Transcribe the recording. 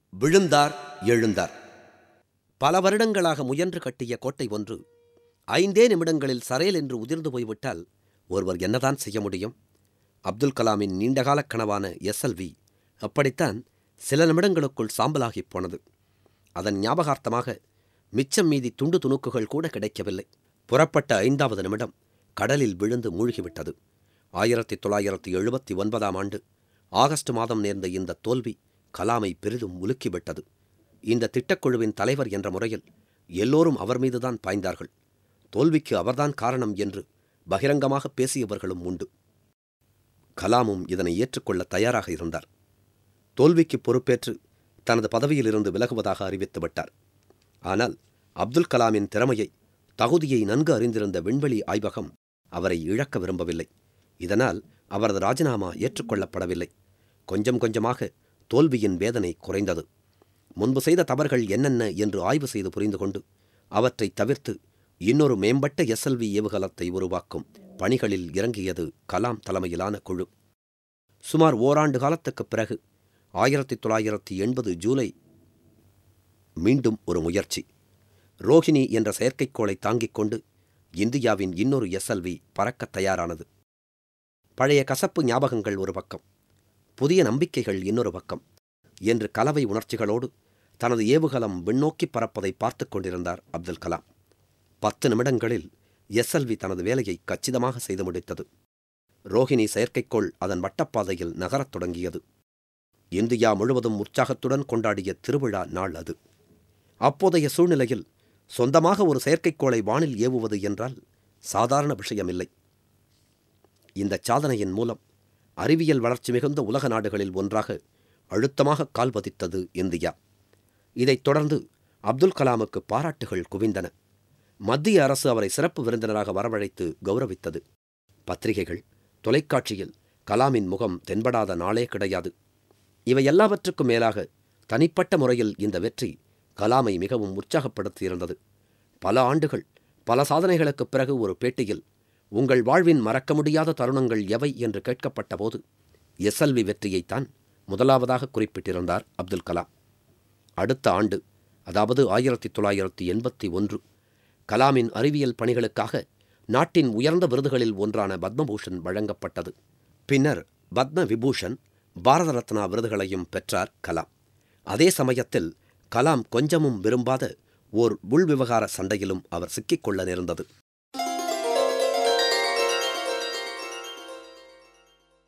விழுந்தார் எழுந்தார் பல வருடங்களாக முயன்று கட்டிய கோட்டை ஒன்று ஐந்தே நிமிடங்களில் சரேல் என்று உதிர்ந்து போய்விட்டால் ஒருவர் என்னதான் செய்ய முடியும் அப்துல் கலாமின் நீண்டகால கனவான எஸ்எல்வி அப்படித்தான் சில நிமிடங்களுக்குள் சாம்பலாகிப் போனது அதன் ஞாபகார்த்தமாக மிச்சம் மீதி துண்டு துணுக்குகள் கூட கிடைக்கவில்லை புறப்பட்ட ஐந்தாவது நிமிடம் கடலில் விழுந்து மூழ்கிவிட்டது ஆயிரத்தி தொள்ளாயிரத்தி எழுபத்தி ஒன்பதாம் ஆண்டு ஆகஸ்ட் மாதம் நேர்ந்த இந்த தோல்வி கலாமை பெரிதும் உலுக்கிவிட்டது இந்த திட்டக்குழுவின் தலைவர் என்ற முறையில் எல்லோரும் அவர் மீதுதான் பாய்ந்தார்கள் தோல்விக்கு அவர்தான் காரணம் என்று பகிரங்கமாக பேசியவர்களும் உண்டு கலாமும் இதனை ஏற்றுக்கொள்ள தயாராக இருந்தார் தோல்விக்கு பொறுப்பேற்று தனது பதவியிலிருந்து விலகுவதாக அறிவித்து விட்டார் ஆனால் அப்துல் கலாமின் திறமையை தகுதியை நன்கு அறிந்திருந்த விண்வெளி ஆய்வகம் அவரை இழக்க விரும்பவில்லை இதனால் அவரது ராஜினாமா ஏற்றுக்கொள்ளப்படவில்லை கொஞ்சம் கொஞ்சமாக தோல்வியின் வேதனை குறைந்தது முன்பு செய்த தவறுகள் என்னென்ன என்று ஆய்வு செய்து புரிந்து கொண்டு அவற்றை தவிர்த்து இன்னொரு மேம்பட்ட எஸ்எல்வி ஏவுகலத்தை உருவாக்கும் பணிகளில் இறங்கியது கலாம் தலைமையிலான குழு சுமார் ஓராண்டு காலத்துக்குப் பிறகு ஆயிரத்தி தொள்ளாயிரத்தி எண்பது ஜூலை மீண்டும் ஒரு முயற்சி ரோஹிணி என்ற செயற்கைக்கோளை தாங்கிக் கொண்டு இந்தியாவின் இன்னொரு எஸ்எல்வி பறக்கத் தயாரானது பழைய கசப்பு ஞாபகங்கள் ஒரு பக்கம் புதிய நம்பிக்கைகள் இன்னொரு பக்கம் என்று கலவை உணர்ச்சிகளோடு தனது ஏவுகலம் விண்ணோக்கி பறப்பதை பார்த்து கொண்டிருந்தார் அப்துல் கலாம் பத்து நிமிடங்களில் எஸ்எல்வி தனது வேலையை கச்சிதமாக செய்து முடித்தது ரோஹிணி செயற்கைக்கோள் அதன் வட்டப்பாதையில் நகரத் தொடங்கியது இந்தியா முழுவதும் உற்சாகத்துடன் கொண்டாடிய திருவிழா நாள் அது அப்போதைய சூழ்நிலையில் சொந்தமாக ஒரு செயற்கைக்கோளை வானில் ஏவுவது என்றால் சாதாரண விஷயமில்லை இந்த சாதனையின் மூலம் அறிவியல் வளர்ச்சி மிகுந்த உலக நாடுகளில் ஒன்றாக அழுத்தமாக கால் பதித்தது இந்தியா இதைத் தொடர்ந்து அப்துல் கலாமுக்கு பாராட்டுகள் குவிந்தன மத்திய அரசு அவரை சிறப்பு விருந்தினராக வரவழைத்து கௌரவித்தது பத்திரிகைகள் தொலைக்காட்சியில் கலாமின் முகம் தென்படாத நாளே கிடையாது இவை எல்லாவற்றுக்கும் மேலாக தனிப்பட்ட முறையில் இந்த வெற்றி கலாமை மிகவும் உற்சாகப்படுத்தியிருந்தது பல ஆண்டுகள் பல சாதனைகளுக்குப் பிறகு ஒரு பேட்டியில் உங்கள் வாழ்வின் மறக்க முடியாத தருணங்கள் எவை என்று கேட்கப்பட்டபோது எஸ்எல்வி வெற்றியைத்தான் முதலாவதாக குறிப்பிட்டிருந்தார் அப்துல் கலாம் அடுத்த ஆண்டு அதாவது ஆயிரத்தி தொள்ளாயிரத்தி எண்பத்தி ஒன்று கலாமின் அறிவியல் பணிகளுக்காக நாட்டின் உயர்ந்த விருதுகளில் ஒன்றான பத்மபூஷன் வழங்கப்பட்டது பின்னர் பத்ம விபூஷன் பாரத ரத்னா விருதுகளையும் பெற்றார் கலாம் அதே சமயத்தில் கலாம் கொஞ்சமும் விரும்பாத ஓர் உள்விவகார சண்டையிலும் அவர் சிக்கிக்கொள்ள நேர்ந்தது